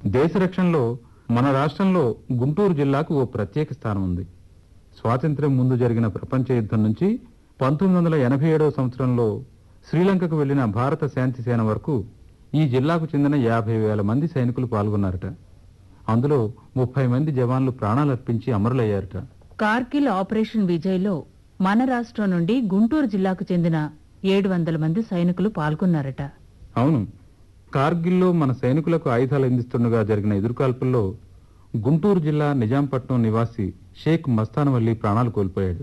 దేశ రక్షణలో మన రాష్ట్రంలో గుంటూరు జిల్లాకు ఓ ప్రత్యేక స్థానం ఉంది స్వాతంత్ర్యం ముందు జరిగిన ప్రపంచ యుద్ధం నుంచి పంతొమ్మిది వందల ఎనభై ఏడవ సంవత్సరంలో శ్రీలంకకు వెళ్లిన భారత శాంతి సేన వరకు ఈ జిల్లాకు చెందిన యాభై వేల మంది సైనికులు పాల్గొన్నారట అందులో ముప్పై మంది జవాన్లు ప్రాణాలర్పించి అమరులయ్యారట కార్గిల్ ఆపరేషన్ విజయ్లో మన రాష్ట్రం నుండి గుంటూరు జిల్లాకు చెందిన ఏడు వందల మంది సైనికులు పాల్గొన్నారట అవును కార్గిల్లో మన సైనికులకు ఆయుధాలు అందిస్తుండగా జరిగిన ఎదురుకాల్పుల్లో గుంటూరు జిల్లా నిజాంపట్నం నివాసి షేక్ మస్తానవల్లి ప్రాణాలు కోల్పోయాడు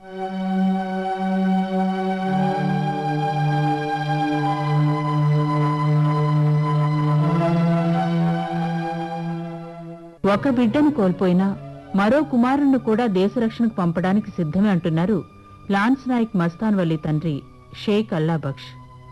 ఒక బిడ్డను కోల్పోయినా మరో కుమారుణ్ణి కూడా దేశరక్షణకు పంపడానికి సిద్ధమే అంటున్నారు లాన్స్ నాయక్ మస్తాన్ వల్లి తండ్రి షేక్ అల్లా బక్ష్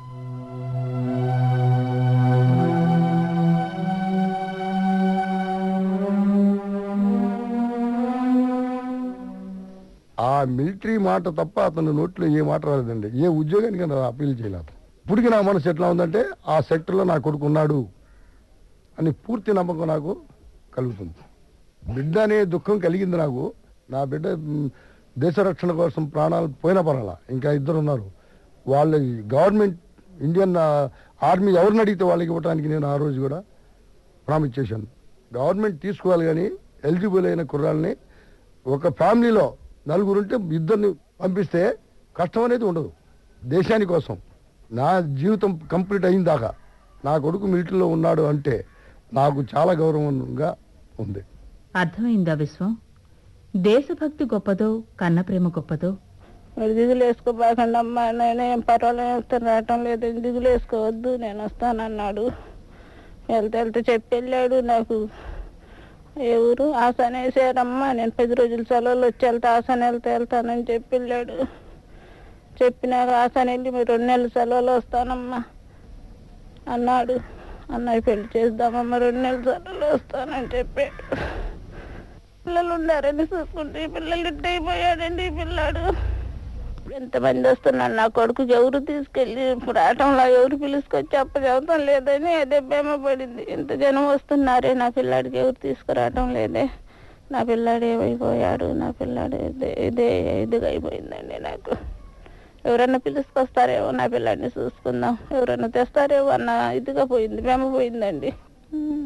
ఆ మిలిటరీ మాట తప్ప అతని నోట్లో ఏ మాట రాలేదండి ఏ ఉద్యోగానికి నా అప్పీల్ చేయలేదు ఇప్పటికి నా మనసు ఎట్లా ఉందంటే ఆ సెక్టర్లో నా కొడుకు ఉన్నాడు అని పూర్తి నమ్మకం నాకు కలుగుతుంది బిడ్డ అనే దుఃఖం కలిగింది నాకు నా బిడ్డ మ్, దేశ రక్షణ కోసం ప్రాణాలు పోయిన పరాల ఇంకా ఇద్దరు ఉన్నారు వాళ్ళ గవర్నమెంట్ ఇండియన్ ఆ, ఆర్మీ ఎవరిని అడిగితే వాళ్ళకి ఇవ్వడానికి నేను ఆ రోజు కూడా ప్రామిస్ చేశాను గవర్నమెంట్ తీసుకోవాలి కానీ ఎలిజిబుల్ అయిన కుర్రాల్ని ఒక ఫ్యామిలీలో నలుగురు ఉంటే ఇద్దరిని పంపిస్తే కష్టం అనేది ఉండదు దేశాని కోసం నా జీవితం కంప్లీట్ అయిన దాకా నా కొడుకు మిలిటరీలో ఉన్నాడు అంటే నాకు చాలా గౌరవంగా ఉంది అర్థమైందా విశ్వం దేశభక్తి గొప్పదో కన్న ప్రేమ గొప్పదో మీరు దిగులు వేసుకోబాకండి అమ్మా నేనేం పర్వాలేదు రావటం లేదు దిగులు వేసుకోవద్దు నేను వస్తానన్నాడు వెళ్తే వెళ్తే చెప్పి వెళ్ళాడు నాకు ఏ ఊరు ఆసాన వేసారమ్మా నేను పది రోజుల సెలవులు వచ్చి వెళ్తే ఆసాన వెళ్తే వెళ్తానని చెప్పి వెళ్ళాడు చెప్పినాక ఆసాన వెళ్ళి మీరు రెండు నెలల సెలవులు వస్తానమ్మా అన్నాడు అన్నయ్య పెళ్లి చేద్దామమ్మా రెండు నెలల సెలవులు వస్తానని చెప్పాడు పిల్లలు ఉండారని చూసుకుంటే ఈ పిల్లలు ఇట్ట అయిపోయాడండి ఈ పిల్లాడు ఎంతమంది వస్తున్నాడు నా కొడుకు ఎవరు తీసుకెళ్ళి రావటంలో ఎవరు పిలుచుకొచ్చి అప్ప చదువుతాం లేదని అదే బేమ పడింది ఇంత జనం వస్తున్నారే నా పిల్లాడికి ఎవరు తీసుకురావటం లేదే నా పిల్లాడు ఏమైపోయాడు నా పిల్లాడు ఇదే ఇదే ఇదిగా అయిపోయిందండి నాకు ఎవరన్నా పిలుచుకొస్తారేమో నా పిల్లాడిని చూసుకుందాం ఎవరన్నా తెస్తారేమో అన్న ఇదిగా పోయింది బేమ పోయిందండి ఉమ్.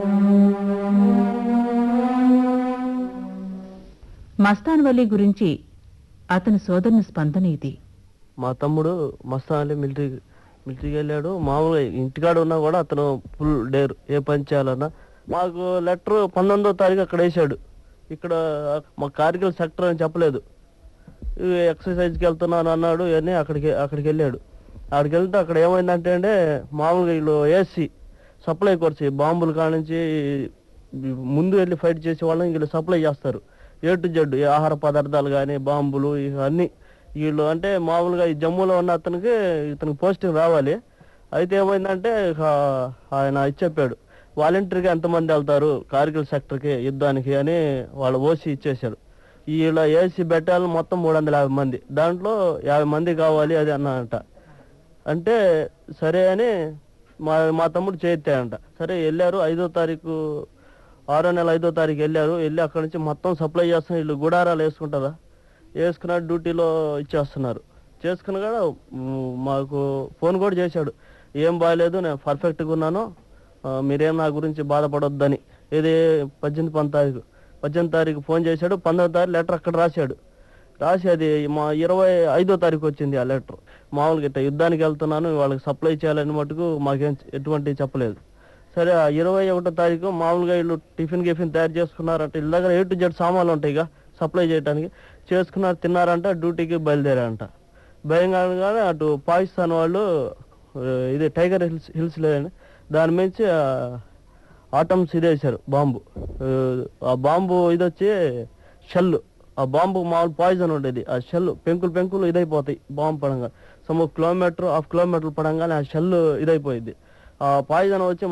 మస్తాన్ వల్లి గురించి అతని సోదరుని స్పందన ఇది మా తమ్ముడు మస్తాన్ అలీ మిలిటరీ మిలిటరీకి వెళ్ళాడు మామూలుగా ఇంటికాడ ఉన్నా కూడా అతను ఫుల్ డేర్ ఏ పని చేయాలన్నా మాకు లెటర్ పంతొమ్మిదో తారీఖు అక్కడ వేసాడు ఇక్కడ మా కార్గిల్ సెక్టర్ అని చెప్పలేదు ఈ ఎక్సర్సైజ్కి వెళ్తున్నాను అన్నాడు అని అక్కడికి అక్కడికి వెళ్ళాడు అక్కడికి వెళ్తే అక్కడ ఏమైందంటే అంటే మామూలుగా వీళ్ళు ఏసీ సప్లై కోర్స్ బాంబులు కానించి ముందు వెళ్ళి ఫైట్ చేసే వాళ్ళని వీళ్ళు సప్లై చేస్తారు ఏ టు జెడ్ ఈ ఆహార పదార్థాలు కానీ బాంబులు ఇవన్నీ వీళ్ళు అంటే మామూలుగా ఈ జమ్మూలో ఉన్న అతనికి ఇతనికి పోస్టింగ్ రావాలి అయితే ఏమైందంటే ఇక ఆయన ఇది చెప్పాడు వాలంటీర్గా ఎంతమంది వెళ్తారు కార్గిల్ సెక్టర్కి యుద్ధానికి అని వాళ్ళు ఓసీ ఇచ్చేశాడు వీళ్ళ ఏసీ బెట్టాలు మొత్తం మూడు వందల యాభై మంది దాంట్లో యాభై మంది కావాలి అది అన్నారంట అంటే సరే అని మా మా తమ్ముడు చేయిస్తాయంట సరే వెళ్ళారు ఐదో తారీఖు ఆరో నెల ఐదో తారీఖు వెళ్ళారు వెళ్ళి అక్కడ నుంచి మొత్తం సప్లై చేస్తున్నారు వీళ్ళు గుడారాలు వేసుకుంటారా వేసుకున్న డ్యూటీలో ఇచ్చేస్తున్నారు చేసుకుని కూడా మ్, మాకు ఫోన్ కూడా చేశాడు ఏం బాగాలేదు నేను పర్ఫెక్ట్గా ఉన్నాను ఆ, మీరేం నా గురించి బాధపడొద్దని ఇది పద్దెనిమిది పంతొమ్మిది తారీఖు పద్దెనిమిది తారీఖు ఫోన్ చేశాడు పంతొమ్మిది తారీఖు లెటర్ అక్కడ రాశాడు రాసి అది మా ఇరవై ఐదో తారీఖు వచ్చింది ఆ లెటర్ మామూలుగా ఇట్లా యుద్ధానికి వెళ్తున్నాను వాళ్ళకి సప్లై చేయాలని మటుకు మాకేం ఎటువంటి చెప్పలేదు సరే ఆ ఇరవై ఒకటో తారీఖు మామూలుగా వీళ్ళు టిఫిన్ గిఫిన్ తయారు చేసుకున్నారంట వీళ్ళ దగ్గర ఏ టు జెడ్ సామాన్లు ఉంటాయి ఇక సప్లై చేయడానికి చేసుకున్నారు తిన్నారంట డ్యూటీకి బయలుదేరారంట భయంకరంగానే అటు పాకిస్తాన్ వాళ్ళు ఆ, ఇది టైగర్ హిల్స్ హిల్స్ లేదండి దాని మించి ఆ, ఆటమ్స్ ఇది వేశారు బాంబు ఆ, ఆ బాంబు ఇది వచ్చి షెల్ ఆ బాంబు మామూలు పాయిజన్ ఉండేది ఆ షెల్ పెంకులు పెంకులు ఇదైపోతాయి బాంబు పడంగా సమ్ కిలోమీటర్ హాఫ్ కిలోమీటర్ పడంగానే ఆ షెల్ ఇదైపోయింది ఆ పాయిజన్ వచ్చి